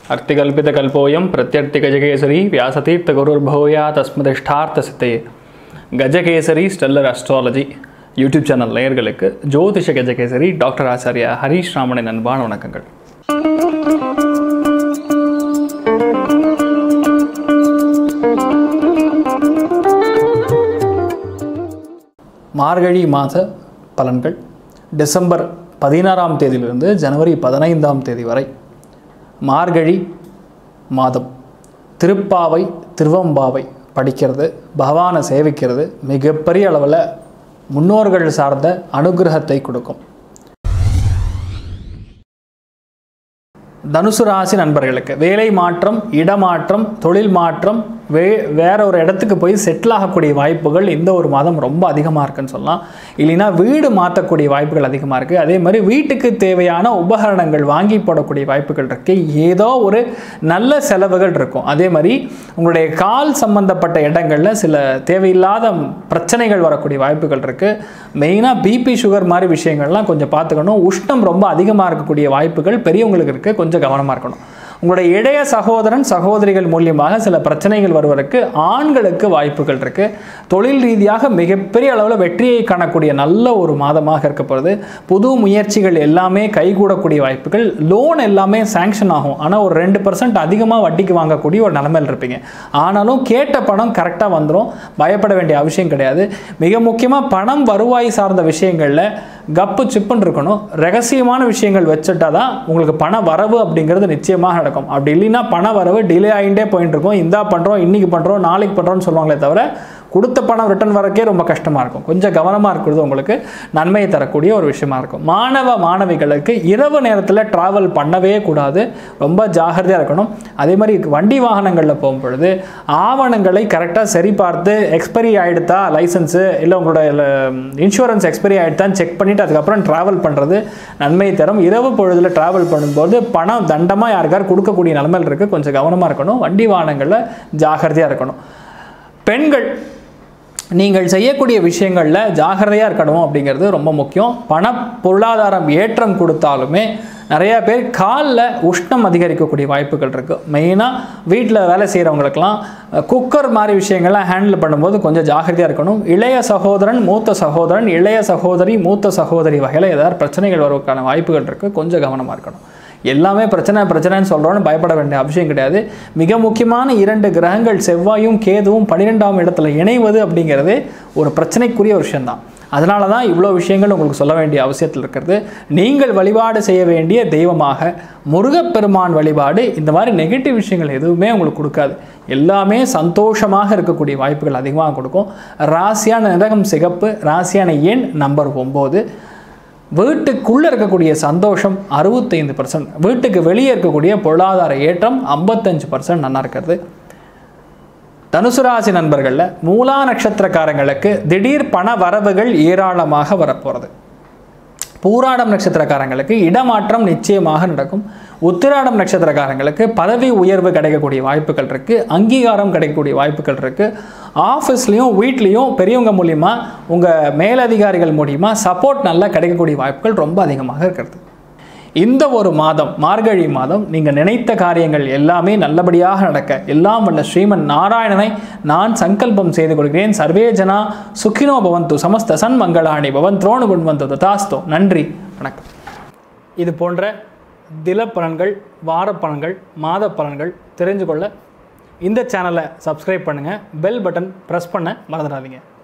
अर्तिकल्पितकल्पोऽयं प्रत्यर्तिगजकेसरी व्यासतीर्थगुरुर्भूया तस्मदिष्ठार्थसिद्धये Gajakesari stellar astrology YouTube channel நேயர்களுக்கு ஜோதிஷ கஜகேசரி டாக்டர் ஆச்சாரியா ஹரீஷ் ராமனின் அன்பான வணக்கங்கள் மார்கழி மாத பலன்கள் டிசம்பர் பதினாறாம் தேதியிலிருந்து ஜனவரி பதினைந்தாம் தேதி வரை மார்கழி மாதம் திருப்பாவை திருவம்பாவை படிக்கிறது பகவானை சேவிக்கிறது மிகப்பெரிய அளவில் முன்னோர்கள் சார்ந்த அனுகிரகத்தை கொடுக்கும் தனுசு ராசி நண்பர்களுக்கு வேலை மாற்றம் இடமாற்றம் தொழில் மாற்றம் வே வேற ஒரு இடத்துக்கு போய் செட்டில் ஆகக்கூடிய வாய்ப்புகள் இந்த ஒரு மாதம் ரொம்ப அதிகமாக இருக்குன்னு சொல்லலாம் இல்லைன்னா வீடு மாற்றக்கூடிய வாய்ப்புகள் அதிகமாக இருக்குது அதே மாதிரி வீட்டுக்கு தேவையான உபகரணங்கள் வாங்கி போடக்கூடிய வாய்ப்புகள் இருக்குது ஏதோ ஒரு நல்ல செலவுகள் இருக்கும் அதே மாதிரி உங்களுடைய கால் சம்பந்தப்பட்ட இடங்களில் சில தேவையில்லாத பிரச்சனைகள் வரக்கூடிய வாய்ப்புகள் இருக்குது மெயினாக பிபி சுகர் மாதிரி விஷயங்கள்லாம் கொஞ்சம் பார்த்துக்கணும் உஷ்ணம் ரொம்ப அதிகமாக இருக்கக்கூடிய வாய்ப்புகள் பெரியவங்களுக்கு இருக்குது கொஞ்சம் கவனமாக இருக்கணும் உங்களுடைய இளைய சகோதரன் சகோதரிகள் மூலியமாக சில பிரச்சனைகள் வருவதற்கு ஆண்களுக்கு வாய்ப்புகள் இருக்குது தொழில் ரீதியாக மிகப்பெரிய அளவில் வெற்றியை காணக்கூடிய நல்ல ஒரு மாதமாக இருக்க போகிறது புது முயற்சிகள் எல்லாமே கைகூடக்கூடிய வாய்ப்புகள் லோன் எல்லாமே சேங்ஷன் ஆகும் ஆனால் ஒரு ரெண்டு பர்சன்ட் அதிகமாக வட்டிக்கு வாங்கக்கூடிய ஒரு நிலமையில் இருப்பீங்க ஆனாலும் கேட்ட பணம் கரெக்டாக வந்துடும் பயப்பட வேண்டிய அவசியம் கிடையாது மிக முக்கியமாக பணம் வருவாய் சார்ந்த விஷயங்களில் கப்பு சிப்புன்னு இருக்கணும் ரகசியமான விஷயங்கள் வச்சுட்டா தான் உங்களுக்கு பண வரவு அப்படிங்கிறது நிச்சயமாக நடக்கும் அப்படி இல்லைன்னா பண வரவு டிலே ஆகிட்டே போயிட்டு இருக்கும் இந்தா பண்ணுறோம் இன்றைக்கி பண்ணுறோம் நாளைக்கு பண்ணுறோம்னு சொல்லுவாங்களே தவிர கொடுத்த பணம் ரிட்டர்ன் வரக்கே ரொம்ப கஷ்டமாக இருக்கும் கொஞ்சம் கவனமாக இருக்கிறது உங்களுக்கு நன்மையை தரக்கூடிய ஒரு விஷயமா இருக்கும் மாணவ மாணவிகளுக்கு இரவு நேரத்தில் ட்ராவல் பண்ணவே கூடாது ரொம்ப ஜாகிரதையாக இருக்கணும் அதே மாதிரி வண்டி வாகனங்களில் போகும் பொழுது ஆவணங்களை கரெக்டாக சரி பார்த்து எக்ஸ்பைரி ஆகிடுதா லைசன்ஸு இல்லை உங்களோட இன்சூரன்ஸ் எக்ஸ்பைரி ஆகிடுதான்னு செக் பண்ணிவிட்டு அதுக்கப்புறம் ட்ராவல் பண்ணுறது நன்மையை தரும் இரவு பொழுதில் ட்ராவல் பண்ணும்போது பணம் தண்டமாக யாருக்கார் கொடுக்கக்கூடிய நிலமையில் இருக்குது கொஞ்சம் கவனமாக இருக்கணும் வண்டி வாகனங்களில் ஜாகிரதையாக இருக்கணும் பெண்கள் நீங்கள் செய்யக்கூடிய விஷயங்களில் ஜாகிரதையாக இருக்கணும் அப்படிங்கிறது ரொம்ப முக்கியம் பண பொருளாதாரம் ஏற்றம் கொடுத்தாலுமே நிறையா பேர் காலில் உஷ்ணம் அதிகரிக்கக்கூடிய வாய்ப்புகள் இருக்குது மெயினாக வீட்டில் வேலை செய்கிறவங்களுக்கெல்லாம் குக்கர் மாதிரி விஷயங்கள்லாம் ஹேண்டில் பண்ணும்போது கொஞ்சம் ஜாகிரதையாக இருக்கணும் இளைய சகோதரன் மூத்த சகோதரன் இளைய சகோதரி மூத்த சகோதரி வகையில் ஏதாவது பிரச்சனைகள் வருவதற்கான வாய்ப்புகள் இருக்குது கொஞ்சம் கவனமாக இருக்கணும் எல்லாமே பிரச்சனை பிரச்சனைன்னு சொல்கிறோன்னு பயப்பட வேண்டிய அவசியம் கிடையாது மிக முக்கியமான இரண்டு கிரகங்கள் செவ்வாயும் கேதுவும் பன்னிரெண்டாம் இடத்துல இணைவது அப்படிங்கிறது ஒரு பிரச்சனைக்குரிய ஒரு விஷயம்தான் அதனால தான் இவ்வளோ விஷயங்கள் உங்களுக்கு சொல்ல வேண்டிய அவசியத்தில் இருக்கிறது நீங்கள் வழிபாடு செய்ய வேண்டிய தெய்வமாக முருகப்பெருமான் வழிபாடு இந்த மாதிரி நெகட்டிவ் விஷயங்கள் எதுவுமே உங்களுக்கு கொடுக்காது எல்லாமே சந்தோஷமாக இருக்கக்கூடிய வாய்ப்புகள் அதிகமாக கொடுக்கும் ராசியான நிறகம் சிகப்பு ராசியான எண் நம்பர் ஒம்பது வீட்டுக்குள்ளே இருக்கக்கூடிய சந்தோஷம் அறுபத்தைந்து பர்சன்ட் வீட்டுக்கு வெளியே இருக்கக்கூடிய பொருளாதார ஏற்றம் ஐம்பத்தஞ்சு பர்சன்ட் நல்லா இருக்கிறது தனுசு ராசி நண்பர்களில் மூலா நட்சத்திரக்காரங்களுக்கு திடீர் பண வரவுகள் ஏராளமாக வரப்போகிறது பூராடம் நட்சத்திரக்காரங்களுக்கு இடமாற்றம் நிச்சயமாக நடக்கும் உத்திராடம் நட்சத்திரக்காரங்களுக்கு பதவி உயர்வு கிடைக்கக்கூடிய வாய்ப்புகள் இருக்குது அங்கீகாரம் கிடைக்கக்கூடிய வாய்ப்புகள் இருக்குது ஆஃபீஸ்லேயும் வீட்லேயும் பெரியவங்க மூலிமா உங்கள் மேலதிகாரிகள் மூலிமா சப்போர்ட் நல்லா கிடைக்கக்கூடிய வாய்ப்புகள் ரொம்ப அதிகமாக இருக்கிறது இந்த ஒரு மாதம் மார்கழி மாதம் நீங்கள் நினைத்த காரியங்கள் எல்லாமே நல்லபடியாக நடக்க எல்லாம் வல்ல ஸ்ரீமன் நாராயணனை நான் சங்கல்பம் செய்து கொள்கிறேன் சர்வே ஜனா சுக்கினோ பவந்து சமஸ்த சன் மங்களாணி பவன் துரோணு குண்வந்து ததாஸ்தோ நன்றி வணக்கம் இது போன்ற தில பலன்கள் வார பலன்கள் மாத பலன்கள் தெரிஞ்சு கொள்ள இந்த சேனலை சப்ஸ்கிரைப் பண்ணுங்கள் பெல் பட்டன் ப்ரெஸ் பண்ண மறந்துடாதீங்க